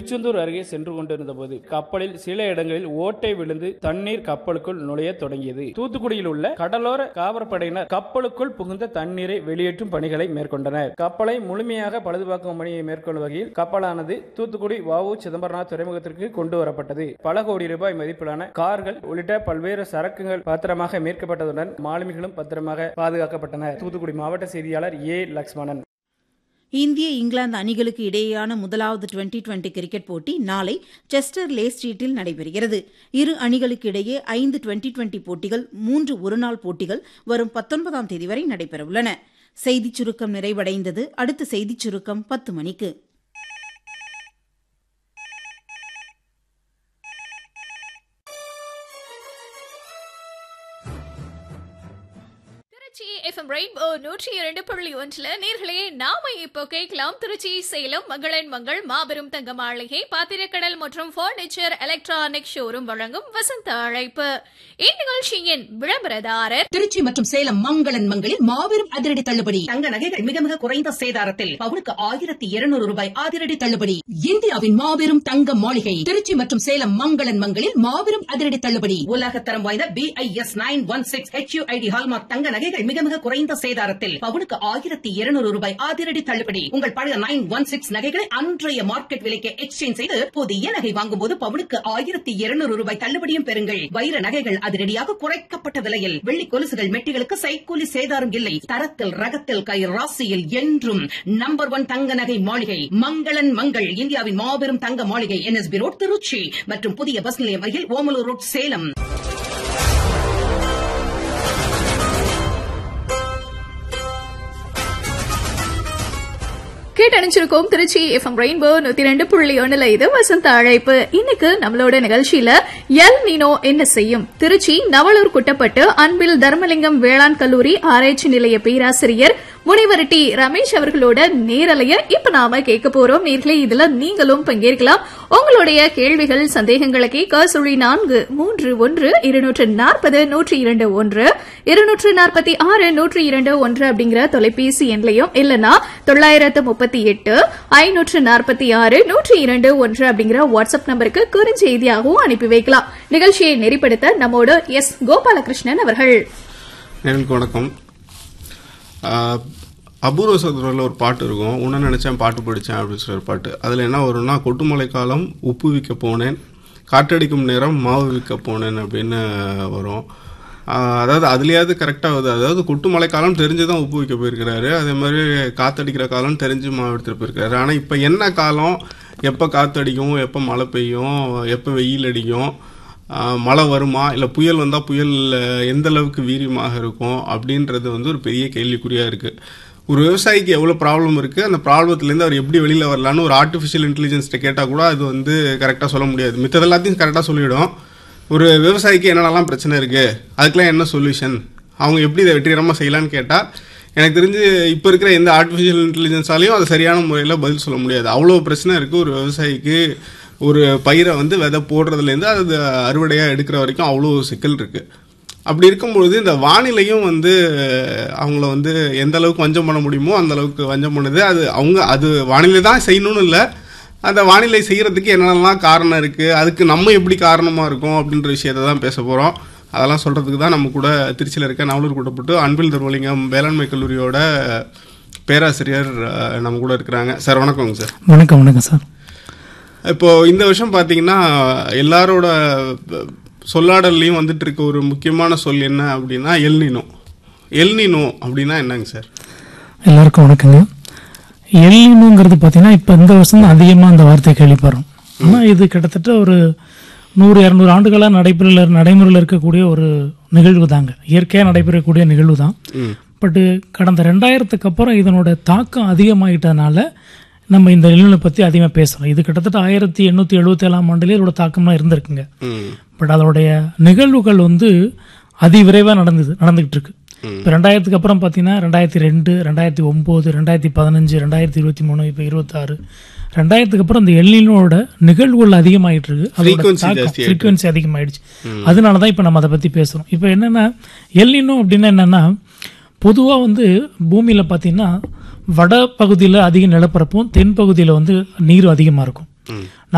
திருச்செந்தூர் அருகே சென்று கொண்டிருந்த போது கப்பலில் சில இடங்களில் ஓட்டை விழுந்து தண்ணீர் கப்பலுக்குள் நுழைய தொடங்கியது தூத்துக்குடியில் உள்ள கடலோர காவற்படையினர் கப்பலுக்குள் புகுந்த தண்ணீரை வெளியேற்றும் பணிகளை மேற்கொண்டனர் கப்பலை முழுமையாக பழுதுபார்க்கும் பணியை மேற்கொள்ளும் வகையில் கப்பலானது தூத்துக்குடி வஉ சிதம்பரநாத் துறைமுகத்திற்கு கொண்டு வரப்பட்டது பல கோடி ரூபாய் மதிப்பிலான கார்கள் உள்ளிட்ட பல்வேறு சரக்குகள் பத்திரமாக மீட்கப்பட்டதுடன் மாலுமிகளும் பத்திரமாக பாதுகாக்கப்பட்டனர் தூத்துக்குடி மாவட்ட செய்தியாளர் ஏ லக்ஷ்மணன் இந்திய இங்கிலாந்து அணிகளுக்கு இடையேயான முதலாவது டுவெண்டி டுவெண்டி கிரிக்கெட் போட்டி நாளை செஸ்டர் லே ஸ்ட்ரீட்டில் நடைபெறுகிறது இரு அணிகளுக்கு இடையே ஐந்து டுவெண்டி டுவெண்டி போட்டிகள் மூன்று ஒருநாள் போட்டிகள் வரும் பத்தொன்பதாம் தேதி வரை நடைபெறவுள்ளன செய்திச் சுருக்கம் நிறைவடைந்தது அடுத்த செய்திச் சுருக்கம் பத்து மணிக்கு திருச்சி எஃப்எம் ரெயின்போ நூற்றி இரண்டு புள்ளி ஒன்றுல நேர்களே நாம இப்போ கேட்கலாம் திருச்சி சேலம் மங்களன் மங்கள் மாபெரும் தங்க மாளிகை பாத்திரக்கடல் மற்றும் பர்னிச்சர் எலக்ட்ரானிக் ஷோரூம் வழங்கும் வசந்த அழைப்பு இந்நிகழ்ச்சியின் விளம்பரதாரர் திருச்சி மற்றும் சேலம் மங்களன் மங்களில் மாபெரும் அதிரடி தள்ளுபடி தங்க நகைகள் மிக மிக குறைந்த சேதாரத்தில் பவுனுக்கு ஆயிரத்தி இருநூறு ரூபாய் அதிரடி தள்ளுபடி இந்தியாவின் மாபெரும் தங்க மாளிகை திருச்சி மற்றும் சேலம் மங்களன் மங்களில் மாபெரும் அதிரடி தள்ளுபடி உலகத்தரம் வாய்ந்த B I S nine one six HUID hallmark தங்க நகைகள் மிக மிக குறைந்த சேதாரத்தில் பவுனுக்கு ஆயிரத்தி இருநூறு ரூபாய் அதிரடி தள்ளுபடி உங்கள் பழைய நைன் ஒன் சிக்ஸ் நகைகளை அன்றைய மார்க்கெட் விலைக்கு எக்ஸ்சேஞ்ச் செய்து புதிய நகை வாங்கும் போது பவுனுக்கு ஆயிரத்தி இருநூறு ரூபாய் தள்ளுபடியும் பெறுங்கள் வைர நகைகள் அதிரடியாக குறைக்கப்பட்ட விலையில் வெள்ளி கொலுசுகள் மெட்டிகளுக்கு சைக்கூலி சேதாரம் இல்லை தரத்தில் ரகத்தில் கை ராசியில் என்றும் நம்பர் ஒன் தங்க நகை மாளிகை மங்களன் மங்கள் இந்தியாவின் மாபெரும் தங்க மாளிகை என்எஸ்பி ரோட் திருச்சி மற்றும் புதிய பஸ் நிலையம் அருகில் ஓமலூர் ரோட் சேலம் கேட்டணிச்சிருக்கோம் திருச்சி எஃப்எம் ரெயின்போ நூத்தி ரெண்டு புள்ளி ஒண்ணுல இது வசந்த அழைப்பு இன்னைக்கு நம்மளோட நிகழ்ச்சியில எல் நீனோ என்ன செய்யும் திருச்சி நவலூர் குட்டப்பட்டு அன்பில் தர்மலிங்கம் வேளாண் கல்லூரி ஆராய்ச்சி நிலைய பேராசிரியர் முனைவர் டி ரமேஷ் அவர்களோட நேரலைய இப்ப நாம கேட்க போறோம் நேர்களே இதுல நீங்களும் பங்கேற்கலாம் உங்களுடைய கேள்விகள் சந்தேகங்களை கேட்க சுழி நான்கு மூன்று ஒன்று இருநூற்று நாற்பது நூற்றி இரண்டு ஒன்று இருநூற்று நாற்பத்தி ஆறு நூற்றி இரண்டு ஒன்று அப்படிங்கிற தொலைபேசி எண்லையும் இல்லனா தொள்ளாயிரத்து முப்பத்தி எட்டு ஐநூற்று நாற்பத்தி ஆறு நூற்றி இரண்டு ஒன்று அப்படிங்கிற வாட்ஸ்அப் நம்பருக்கு குறுஞ்செய்தியாகவும் அனுப்பி வைக்கலாம் நிகழ்ச்சியை நெறிப்படுத்த நம்மோடு எஸ் கோபாலகிருஷ்ணன் அவர்கள் எனக்கு வணக்கம் ஆஹ், அபூர்வ சதுரில் ஒரு பாட்டு இருக்கும் உன்ன நினைச்சேன் பாட்டு படித்தேன் அப்படின்னு சொல்லி ஒரு பாட்டு அதில் என்ன வரும்னா கொட்டுமலை காலம் உப்பு விற்க போனேன் காற்றடிக்கும் நேரம் மாவு விற்க போனேன் அப்படின்னு வரும் ஆஹ், அதாவது அதுலேயாவது கரெக்டாக வருது அதாவது கொட்டுமலை காலம் தெரிஞ்சு தான் உப்பு விற்க போயிருக்கிறாரு அதே மாதிரி காத்தடிக்கிற காலம் தெரிஞ்சு மாவு எடுத்துகிட்டு போயிருக்காரு ஆனால் இப்போ என்ன காலம் எப்போ காத்தடிக்கும் எப்போ மழை பெய்யும் எப்போ வெயில் அடிக்கும் ஆஹ் மழை வருமா இல்லை புயல் வந்தால் புயல் அஹ், எந்த அளவுக்கு வீரியமாக இருக்கும் அப்படின்றது வந்து ஒரு பெரிய கேள்விக்குறியாக இருக்குது ஒரு விவசாயிக்கு எவ்வளோ ப்ராப்ளம் இருக்குது அந்த ப்ராப்ளத்துலேருந்து அவர் எப்படி வெளியில் வரலான்னு ஒரு ஆர்டிஃபிஷியல் இன்டெலிஜென்ஸ்ட்டை கேட்டால் கூட அது வந்து கரெக்டாக சொல்ல முடியாது மித்தது எல்லாத்தையும் கரெக்டாக சொல்லிவிடும் ஒரு விவசாயிக்கு என்னென்னலாம் பிரச்சனை இருக்குது அதுக்கெல்லாம் என்ன சொல்யூஷன் அவங்க எப்படி இதை வெற்றிகரமாக செய்யலான்னு கேட்டால் எனக்கு தெரிஞ்சு இப்போ இருக்கிற எந்த ஆர்டிஃபிஷியல் இன்டெலிஜென்ஸாலையும் அது சரியான முறையில் பதில் சொல்ல முடியாது அவ்வளோ பிரச்சனை இருக்குது ஒரு விவசாயிக்கு ஒரு பயிரை வந்து விதை போடுறதுலேருந்து அது அறுவடையாக எடுக்கிற வரைக்கும் அவ்வளோ சிக்கல் இருக்குது அப்படி இருக்கும்பொழுது இந்த வானிலையும் வந்து அவங்கள வந்து எந்த அளவுக்கு வஞ்சம் பண்ண முடியுமோ அந்த அளவுக்கு வஞ்சம் பண்ணுது அது அவங்க அது வானிலை தான் செய்யணும்னு இல்லை அந்த வானிலை செய்கிறதுக்கு என்னென்னலாம் காரணம் இருக்குது அதுக்கு நம்ம எப்படி காரணமாக இருக்கோம் அப்படின்ற விஷயத்தை தான் பேச போகிறோம் அதெல்லாம் சொல்கிறதுக்கு தான் நம்ம கூட திருச்சியில் இருக்க நவலூர் கூட்டப்பட்டு அன்பில் தர்மலிங்கம் வேளாண்மை கல்லூரியோட பேராசிரியர் அஹ், நம்ம கூட இருக்கிறாங்க சார் வணக்கங்க சார் வணக்கம் வணக்கம் சார் இப்போ இந்த வருஷம் பார்த்தீங்கன்னா எல்லாரோட அஹ், சொல்லாடல்லையும் வந்துட்டு இருக்க ஒரு முக்கியமான சொல் என்ன அப்படின்னா எல்னினோ எல்னினோ அப்படின்னா என்னங்க சார் எல்லாருக்கும் வணக்கங்க எல்லினுங்கிறது பார்த்தீங்கன்னா இப்போ இந்த வருஷம் தான் அதிகமாக அந்த வார்த்தையை கேள்விப்படுறோம் ஆனால் இது கிட்டத்தட்ட ஒரு நூறு இரநூறு ஆண்டுகளாக நடைபெற நடைமுறையில் இருக்கக்கூடிய ஒரு நிகழ்வு தாங்க இயற்கையாக நடைபெறக்கூடிய நிகழ்வு தான் பட்டு கடந்த ரெண்டாயிரத்துக்கு அப்புறம் இதனோட தாக்கம் அதிகமாகிட்டதுனால நம்ம இந்த எல்லினை பற்றி அதிகமாக பேசுகிறோம் இது கிட்டத்தட்ட ஆயிரத்தி எண்ணூற்றி எழுபத்தி ஏழாம் ஆண்டுலேயே இதோட தாக்கம்லாம் இருந்திருக்குங்க ம் பட் அதோடைய நிகழ்வுகள் வந்து அதிவிரைவாக நடந்தது நடந்துகிட்டு இருக்கு இப்போ ரெண்டாயிரத்துக்கு அப்புறம் பார்த்தீங்கன்னா ரெண்டாயிரத்தி ரெண்டு ரெண்டாயிரத்தி ஒம்பது ரெண்டாயிரத்தி பதினஞ்சு ரெண்டாயிரத்தி இருபத்தி மூணு இப்போ இருபத்தாறு ரெண்டாயிரத்துக்கு அப்புறம் இந்த எல்லினோட நிகழ்வுகள் அதிகமாயிட்டு இருக்கு அதோட Frequency தாக்கம் ஜாஸ்தியாயிட்டு. ஃப்ரீக்வன்சி அதிகமாயிடுச்சு அதனால தான் இப்போ நம்ம அதை பற்றி பேசுகிறோம் இப்போ என்னென்னா எல்லினோ அப்படின்னா என்னென்னா பொதுவாக வந்து பூமியில் பார்த்தீங்கன்னா வட பகுதியில் அதிக நிலப்பரப்பும் தென் பகுதியில் வந்து நீர் அதிகமாக இருக்கும்